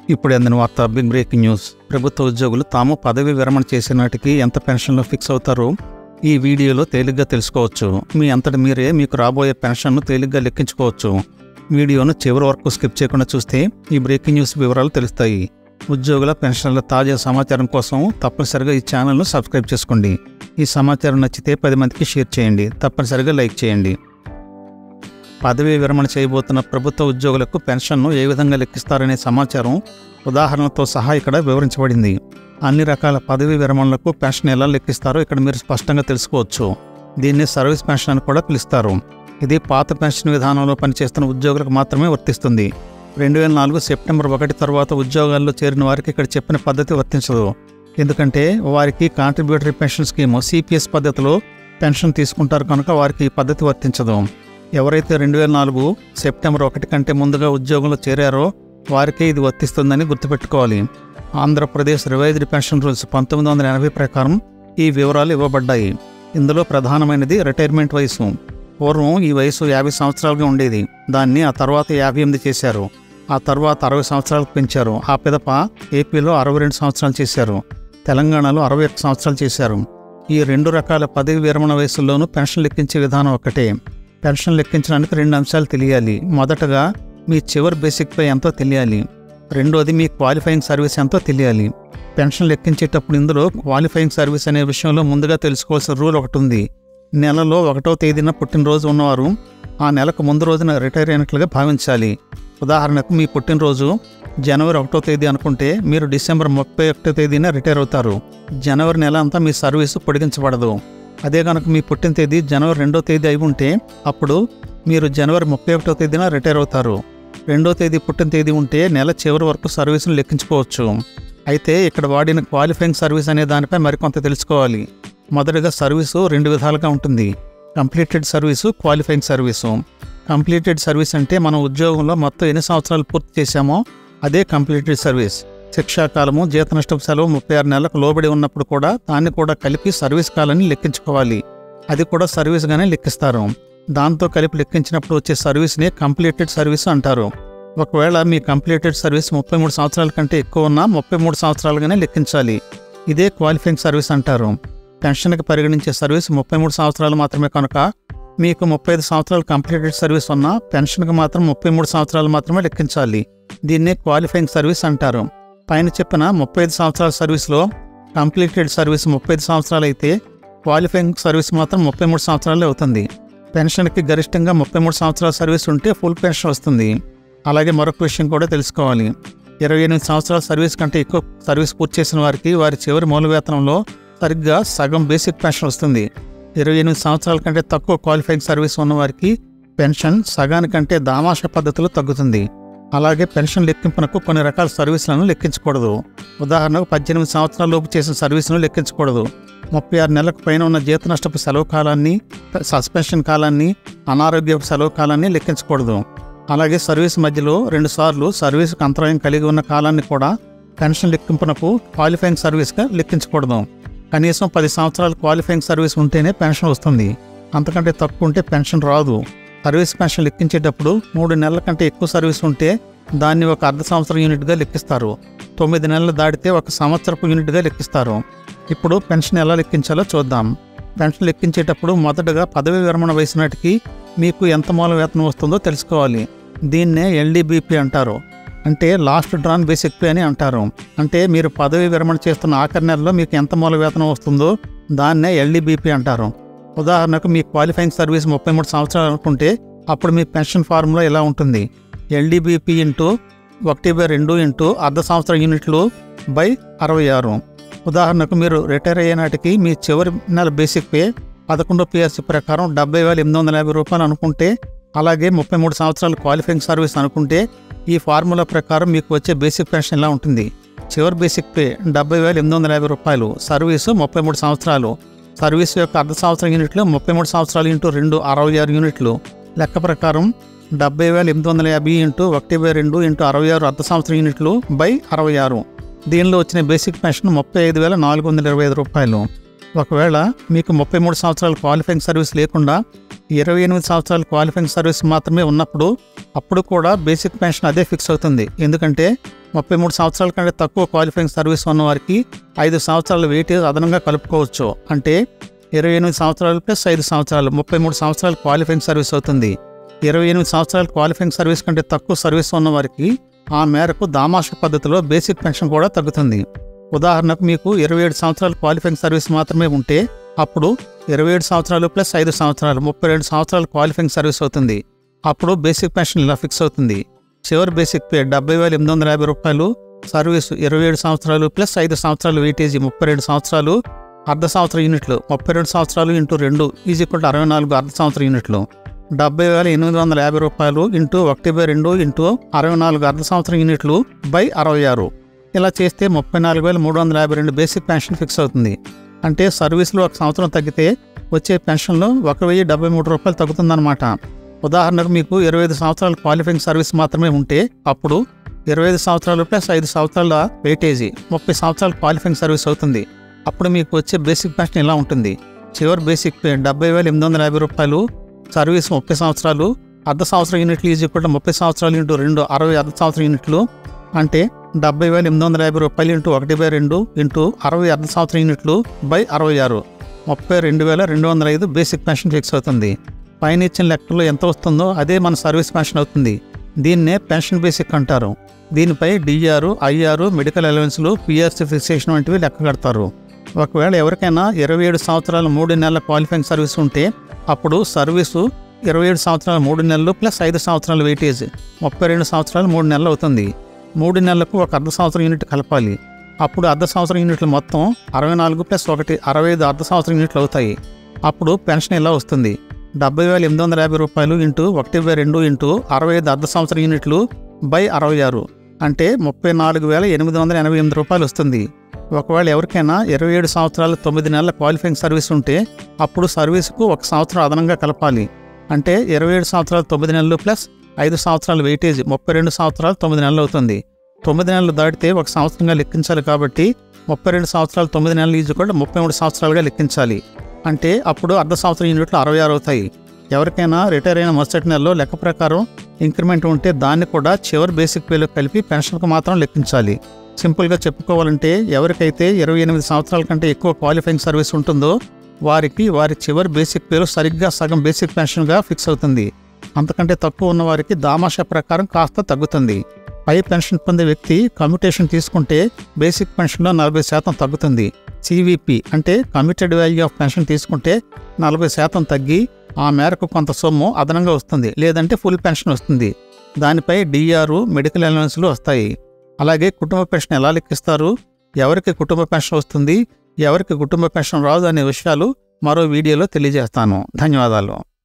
ఇప్పుడు అందిన వార్త బిగ్ బ్రేకింగ్ న్యూస్ ప్రభుత్వ ఉద్యోగులు తాము పదవి విరమణ చేసే నాటికి ఎంత పెన్షన్లో ఫిక్స్ అవుతారో ఈ వీడియోలో తేలిగ్గా తెలుసుకోవచ్చు మీ అంతటి మీరే మీకు రాబోయే పెన్షన్ను తేలిగ్గా లెక్కించుకోవచ్చు వీడియోను చివరి వరకు స్కిప్ చేయకుండా చూస్తే ఈ బ్రేకింగ్ న్యూస్ వివరాలు తెలుస్తాయి ఉద్యోగుల పెన్షన్ల తాజా సమాచారం కోసం తప్పనిసరిగా ఈ ఛానల్ను సబ్స్క్రైబ్ చేసుకోండి ఈ సమాచారం నచ్చితే పది మందికి షేర్ చేయండి తప్పనిసరిగా లైక్ చేయండి పదవీ విరమణ చేయబోతున్న ప్రభుత్వ ఉద్యోగులకు పెన్షన్ను ఏ విధంగా లెక్కిస్తారనే సమాచారం ఉదాహరణతో సహా ఇక్కడ వివరించబడింది అన్ని రకాల పదవీ విరమణలకు పెన్షన్ ఎలా లెక్కిస్తారో ఇక్కడ మీరు స్పష్టంగా తెలుసుకోవచ్చు దీన్ని సర్వీస్ పెన్షన్ అని కూడా పిలుస్తారు ఇది పాత పెన్షన్ విధానంలో పనిచేస్తున్న ఉద్యోగులకు మాత్రమే వర్తిస్తుంది రెండు వేల నాలుగు సెప్టెంబర్ ఒకటి తర్వాత ఉద్యోగాల్లో చేరిన వారికి ఇక్కడ చెప్పిన పద్ధతి వర్తించదు ఎందుకంటే వారికి కాంట్రిబ్యూటరీ పెన్షన్ స్కీమ్ సిపిఎస్ పద్ధతిలో పెన్షన్ తీసుకుంటారు కనుక వారికి ఈ పద్ధతి వర్తించదు ఎవరైతే రెండు వేల నాలుగు సెప్టెంబర్ ఒకటి కంటే ముందుగా ఉద్యోగంలో చేరారో వారికే ఇది వర్తిస్తుందని గుర్తుపెట్టుకోవాలి ఆంధ్రప్రదేశ్ రివైజ్డ్ పెన్షన్ రూల్స్ పంతొమ్మిది వందల ఎనభై ప్రకారం ఈ వివరాలు ఇవ్వబడ్డాయి ఇందులో ప్రధానమైనది రిటైర్మెంట్ వయసు పూర్వం ఈ వయసు యాభై సంవత్సరాలుగా ఉండేది దాన్ని ఆ తర్వాత యాభై ఎనిమిది చేశారు ఆ తర్వాత అరవై సంవత్సరాలకు పెంచారు ఆ పిదప ఏపీలో అరవై రెండు సంవత్సరాలు చేశారు తెలంగాణలో అరవై ఒక్క సంవత్సరాలు చేశారు ఈ రెండు రకాల పదవి విరమణ వయసుల్లోనూ పెన్షన్ లెక్కించే విధానం ఒకటే పెన్షన్ లెక్కించడానికి రెండు అంశాలు తెలియాలి మొదటగా మీ చివరి బేసిక్ పే ఎంతో తెలియాలి రెండోది మీ క్వాలిఫైయింగ్ సర్వీస్ ఎంతో తెలియాలి పెన్షన్ లెక్కించేటప్పుడు ఇందులో క్వాలిఫైయింగ్ సర్వీస్ అనే విషయంలో ముందుగా తెలుసుకోవాల్సిన రూల్ ఒకటి ఉంది నెలలో ఒకటో తేదీన పుట్టినరోజు ఉన్నవారు ఆ నెలకు ముందు రోజున రిటైర్ అయినట్లుగా భావించాలి ఉదాహరణకు మీ పుట్టినరోజు జనవరి ఒకటో తేదీ అనుకుంటే మీరు డిసెంబర్ ముప్పై ఒకటో తేదీన రిటైర్ అవుతారు జనవరి నెల అంతా మీ సర్వీసు పొడిగించబడదు అదే కనుక మీ పుట్టిన తేదీ జనవరి రెండో తేదీ అయి ఉంటే అప్పుడు మీరు జనవరి ముప్పై ఒకటో తేదీన రిటైర్ అవుతారు రెండో తేదీ పుట్టిన తేదీ ఉంటే నెల చివరి వరకు సర్వీసును లెక్కించుకోవచ్చు అయితే ఇక్కడ వాడిన క్వాలిఫైయింగ్ సర్వీస్ అనే దానిపై మరికొంత తెలుసుకోవాలి మొదటగా సర్వీసు రెండు విధాలుగా ఉంటుంది completed service qualifying service completed service అంటే మనం ఉద్యోగంలో మొత్తం ఎన్ని సంవత్సరాలు పూర్తి చేశామో అదే కంప్లీటెడ్ సర్వీస్ శిక్షాకాలము జీత నష్టపు సెలవు ముప్పై ఆరు నెలలకు లోబడి ఉన్నప్పుడు కూడా దాన్ని కూడా కలిపి సర్వీస్ కాలాన్ని లెక్కించుకోవాలి అది కూడా సర్వీస్గానే లెక్కిస్తారు దాంతో కలిపి లెక్కించినప్పుడు వచ్చే సర్వీస్ని కంప్లీటెడ్ సర్వీస్ అంటారు ఒకవేళ మీ కంప్లీటెడ్ సర్వీస్ ముప్పై మూడు సంవత్సరాల కంటే ఎక్కువ ఉన్నా ముప్పై మూడు సంవత్సరాలుగానే లెక్కించాలి ఇదే క్వాలిఫైయింగ్ సర్వీస్ అంటారు పెన్షన్కి పరిగణించే సర్వీస్ ముప్పై మూడు సంవత్సరాలు మాత్రమే కనుక మీకు ముప్పై ఐదు సంవత్సరాలు కంప్లీటెడ్ సర్వీస్ ఉన్నా పెన్షన్కి మాత్రం ముప్పై మూడు సంవత్సరాలు మాత్రమే లెక్కించాలి దీన్నే క్వాలిఫైయింగ్ సర్వీస్ అంటారు పైన చెప్పిన ముప్పై ఐదు సంవత్సరాల సర్వీస్లో కంప్లీటెడ్ సర్వీస్ ముప్పై ఐదు సంవత్సరాలు అయితే క్వాలిఫైయింగ్ సర్వీస్ మాత్రం ముప్పై మూడు సంవత్సరాలే అవుతుంది పెన్షన్కి గరిష్టంగా ముప్పై మూడు సంవత్సరాల సర్వీస్ ఉంటే ఫుల్ పెన్షన్ వస్తుంది అలాగే మరొక విషయం కూడా తెలుసుకోవాలి ఇరవై ఎనిమిది సంవత్సరాల సర్వీస్ కంటే ఎక్కువ సర్వీస్ పూర్తి చేసిన వారికి వారి చివరి మూల వేతనంలో సరిగ్గా సగం బేసిక్ పెన్షన్ వస్తుంది ఇరవై ఎనిమిది సంవత్సరాల కంటే తక్కువ క్వాలిఫైయింగ్ సర్వీస్ ఉన్న వారికి పెన్షన్ సగానికంటే దామాష పద్ధతిలో తగ్గుతుంది అలాగే పెన్షన్ లెక్కింపునకు కొన్ని రకాల సర్వీసులను లెక్కించకూడదు ఉదాహరణకు పద్దెనిమిది సంవత్సరాల లోపు చేసిన సర్వీసును లెక్కించకూడదు ముప్పై ఆరు నెలలకు పైన ఉన్న జీత నష్టపు సెలవు కాలాన్ని సస్పెన్షన్ కాలాన్ని అనారోగ్య సెలవు కాలాన్ని లెక్కించకూడదు అలాగే సర్వీస్ మధ్యలో రెండుసార్లు సర్వీసుకు అంతరాయం కలిగి ఉన్న కాలాన్ని కూడా పెన్షన్ లెక్కింపునకు క్వాలిఫైయింగ్ సర్వీస్గా లెక్కించకూడదు కనీసం పది సంవత్సరాలు క్వాలిఫైయింగ్ సర్వీస్ ఉంటేనే పెన్షన్ వస్తుంది అంతకంటే తక్కువ ఉంటే పెన్షన్ రాదు సర్వీస్ పెన్షన్ లెక్కించేటప్పుడు మూడు నెలల కంటే ఎక్కువ సర్వీస్ ఉంటే దాన్ని ఒక అర్ధ సంవత్సరం యూనిట్గా లెక్కిస్తారు తొమ్మిది నెలలు దాటితే ఒక సంవత్సరపు యూనిట్గా లెక్కిస్తారు ఇప్పుడు పెన్షన్ ఎలా లెక్కించాలో చూద్దాం పెన్షన్ లెక్కించేటప్పుడు మొదటగా పదవి విరమణ వయసు నాటికి మీకు ఎంత మూల వేతనం వస్తుందో తెలుసుకోవాలి దీన్నే ఎల్డీబీపీ అంటారు అంటే లాస్ట్ డ్రాన్ బేసిక్ పే అని అంటారు అంటే మీరు పదవి విరమణ చేస్తున్న ఆఖరి నెలలో మీకు ఎంత మూల వేతనం వస్తుందో దాన్నే ఎల్డీబీపీ అంటారు ఉదాహరణకు మీ క్వాలిఫైయింగ్ సర్వీస్ ముప్పై మూడు సంవత్సరాలు అనుకుంటే అప్పుడు మీ పెన్షన్ ఫార్ములా ఇలా ఉంటుంది ఎల్డీబీపీ ఇంటూ ఒకటి బై రెండు ఇంటూ అర్ధ సంవత్సరం యూనిట్లు బై అరవై ఆరు ఉదాహరణకు మీరు రిటైర్ అయ్యే నాటికి మీ చివరి నెల బేసిక్ పే పదకొండో పిఎస్సి ప్రకారం డెబ్బై వేల ఎనిమిది వందల యాభై రూపాయలు అనుకుంటే అలాగే ముప్పై మూడు సంవత్సరాలు క్వాలిఫైయింగ్ సర్వీస్ అనుకుంటే ఈ ఫార్ములా ప్రకారం మీకు వచ్చే బేసిక్ పెన్షన్ ఇలా ఉంటుంది చివరి బేసిక్ పే డెబ్బై వేల ఎనిమిది వందల యాభై రూపాయలు సర్వీసు ముప్పై మూడు సంవత్సరాలు సర్వీస్ యొక్క అర్ధ సంవత్సరం యూనిట్లు ముప్పై మూడు సంవత్సరాలు ఇంటూ రెండు అరవై ఆరు యూనిట్లు లెక్క ప్రకారం డెబ్బై వేల ఎనిమిది వందల యాభై ఇంటూ ఒకటి బై రెండు ఇంటూ అరవై ఆరు అర్ధ సంవత్సరం యూనిట్లు బై అరవై ఆరు దీనిలో వచ్చిన బేసిక్ పెన్షన్ ముప్పై ఐదు వేల నాలుగు వందల ఇరవై ఐదు రూపాయలు ఒకవేళ మీకు ముప్పై మూడు సంవత్సరాల క్వాలిఫైయింగ్ సర్వీస్ లేకుండా ఇరవై ఎనిమిది సంవత్సరాల క్వాలిఫైయింగ్ సర్వీస్ మాత్రమే ఉన్నప్పుడు అప్పుడు కూడా బేసిక్ పెన్షన్ అదే ఫిక్స్ అవుతుంది ఎందుకంటే ముప్పై మూడు సంవత్సరాల కంటే తక్కువ క్వాలిఫైయింగ్ సర్వీస్ ఉన్న వారికి ఐదు సంవత్సరాల వెయిటేజ్ అదనంగా కలుపుకోవచ్చు అంటే ఇరవై ఎనిమిది సంవత్సరాలు ప్లస్ ఐదు సంవత్సరాలు ముప్పై మూడు సంవత్సరాలు క్వాలిఫైయింగ్ సర్వీస్ అవుతుంది ఇరవై ఎనిమిది సంవత్సరాల క్వాలిఫైయింగ్ సర్వీస్ కంటే తక్కువ సర్వీస్ ఉన్న వారికి ఆ మేరకు దామాష పద్ధతిలో బేసిక్ పెన్షన్ కూడా తగ్గుతుంది ఉదాహరణకు మీకు ఇరవై ఏడు సంవత్సరాల క్వాలిఫైయింగ్ సర్వీస్ మాత్రమే ఉంటే అప్పుడు ఇరవై ఏడు సంవత్సరాలు ప్లస్ ఐదు సంవత్సరాలు ముప్పై రెండు సంవత్సరాలు క్వాలిఫైయింగ్ సర్వీస్ అవుతుంది అప్పుడు బేసిక్ పెన్షన్ ఇలా ఫిక్స్ అవుతుంది చివరి బేసిక్ పే డెబ్బై వేల ఎనిమిది వందల యాభై రూపాయలు సర్వీసు ఇరవై ఏడు సంవత్సరాలు ప్లస్ ఐదు సంవత్సరాలు వెయిటేజీ ముప్పై రెండు సంవత్సరాలు అర్ధ సంవత్సరం యూనిట్లు ముప్పై రెండు సంవత్సరాలు ఇంటూ రెండు ఈజ్ ఈక్వల్ టు అరవై నాలుగు అర్ధ సంవత్సరం యూనిట్లు డెబ్బై వేల ఎనిమిది వందల యాభై రూపాయలు ఇంటూ ఒకటి బై రెండు ఇంటూ అరవై నాలుగు అర్ధ సంవత్సరం యూనిట్లు బై అరవై ఆరు ఇలా చేస్తే ముప్పై నాలుగు వేల మూడు వందల యాభై రెండు బేసిక్ పెన్షన్ ఫిక్స్ అవుతుంది అంటే సర్వీస్లో ఒక సంవత్సరం తగ్గితే వచ్చే పెన్షన్లో ఒక వెయ్యి డెబ్బై మూడు రూపాయలు తగ్గుతుందన్నమాట ఉదాహరణకు మీకు ఇరవై ఐదు సంవత్సరాల క్వాలిఫైయింగ్ సర్వీస్ మాత్రమే ఉంటే అప్పుడు ఇరవై ఐదు సంవత్సరాలు ప్లస్ ఐదు సంవత్సరాల వెయిటేజీ ముప్పై సంవత్సరాల క్వాలిఫైయింగ్ సర్వీస్ అవుతుంది అప్పుడు మీకు వచ్చే బేసిక్ పెన్షన్ ఇలా ఉంటుంది చివరి బేసిక్ పే డెబ్బై వేల ఎనిమిది వందల యాభై రూపాయలు సర్వీస్ ముప్పై సంవత్సరాలు అర్ధ సంవత్సరం యూనిట్లు ఈజీ కూడా ముప్పై సంవత్సరాలు ఇంటూ రెండు అరవై అర్ధ సంవత్సరం యూనిట్లు అంటే డెబ్బై వేల ఎనిమిది వందల యాభై రూపాయలు ఇంటూ ఒకటి బై రెండు ఇంటూ అరవై అర్ధ సంవత్సరం యూనిట్లు బై అరవై ఆరు ముప్పై రెండు వేల రెండు వందల ఐదు బేసిక్ పెన్షన్ ఫిక్స్ అవుతుంది పైన ఇచ్చిన లెక్కలో ఎంత వస్తుందో అదే మన సర్వీస్ పెన్షన్ అవుతుంది దీన్నే పెన్షన్ బేసిక్ అంటారు దీనిపై డిఆర్ ఐఆర్ మెడికల్ అలవెన్స్లు పిఆర్సీ ఫిక్సేషన్ వంటివి లెక్క కడతారు ఒకవేళ ఎవరికైనా ఇరవై ఏడు సంవత్సరాలు మూడు నెలల క్వాలిఫైయింగ్ సర్వీస్ ఉంటే అప్పుడు సర్వీసు ఇరవై ఏడు సంవత్సరాలు మూడు నెలలు ప్లస్ ఐదు సంవత్సరాల వెయిటేజ్ ముప్పై రెండు సంవత్సరాలు మూడు నెలలు అవుతుంది మూడు నెలలకు ఒక అర్ధ సంవత్సరం యూనిట్ కలపాలి అప్పుడు అర్ధ సంవత్సరం యూనిట్లు మొత్తం అరవై నాలుగు ప్లస్ ఒకటి అరవై ఐదు అర్ధ సంవత్సరం యూనిట్లు అవుతాయి అప్పుడు పెన్షన్ ఇలా వస్తుంది డెబ్బై వేల ఎనిమిది వందల యాభై రూపాయలు ఇంటూ ఒకటి బై రెండు ఇంటూ అరవై ఐదు అర్ధ సంవత్సరం యూనిట్లు బై అరవై ఆరు అంటే ముప్పై నాలుగు వేల ఎనిమిది వందల ఎనభై ఎనిమిది రూపాయలు వస్తుంది ఒకవేళ ఎవరికైనా ఇరవై ఏడు సంవత్సరాలు తొమ్మిది నెలల క్వాలిఫైయింగ్ సర్వీస్ ఉంటే అప్పుడు సర్వీస్కు ఒక సంవత్సరం అదనంగా కలపాలి అంటే ఇరవై ఏడు సంవత్సరాలు తొమ్మిది నెలలు ప్లస్ ఐదు సంవత్సరాల వెయిటేజ్ ముప్పై రెండు సంవత్సరాలు తొమ్మిది నెలలు అవుతుంది తొమ్మిది నెలలు దాటితే ఒక సంవత్సరంగా లెక్కించాలి కాబట్టి ముప్పై రెండు సంవత్సరాలు తొమ్మిది నెలలు ఈజీ కూడా ముప్పై మూడు సంవత్సరాలుగా లెక్కించాలి అంటే అప్పుడు అర్ధ సంవత్సరం యూనిట్లు అరవై ఆరు అవుతాయి ఎవరికైనా రిటైర్ అయిన మరుసటి నెలలో లెక్క ప్రకారం ఇంక్రిమెంట్ ఉంటే దాన్ని కూడా చివరి బేసిక్ పేలో కలిపి పెన్షన్కు మాత్రం లెక్కించాలి సింపుల్గా చెప్పుకోవాలంటే ఎవరికైతే ఇరవై ఎనిమిది సంవత్సరాల కంటే ఎక్కువ క్వాలిఫైయింగ్ సర్వీస్ ఉంటుందో వారికి వారి చివరి బేసిక్ పేరు సరిగ్గా సగం బేసిక్ పెన్షన్గా ఫిక్స్ అవుతుంది అంతకంటే తక్కువ ఉన్న వారికి దామాషా ప్రకారం కాస్త తగ్గుతుంది పై పెన్షన్ పొందే వ్యక్తి కమ్యూటేషన్ తీసుకుంటే బేసిక్ పెన్షన్లో నలభై శాతం తగ్గుతుంది సివిపి అంటే కమిటెడ్ వాల్యూ ఆఫ్ పెన్షన్ తీసుకుంటే నలభై శాతం తగ్గి ఆ మేరకు కొంత సొమ్ము అదనంగా వస్తుంది లేదంటే ఫుల్ పెన్షన్ వస్తుంది దానిపై డిఆర్ మెడికల్ అలవెన్స్లు వస్తాయి అలాగే కుటుంబ పెన్షన్ ఎలా లెక్కిస్తారు ఎవరికి కుటుంబ పెన్షన్ వస్తుంది ఎవరికి కుటుంబ పెన్షన్ రాదు అనే విషయాలు మరో వీడియోలో తెలియజేస్తాను ధన్యవాదాలు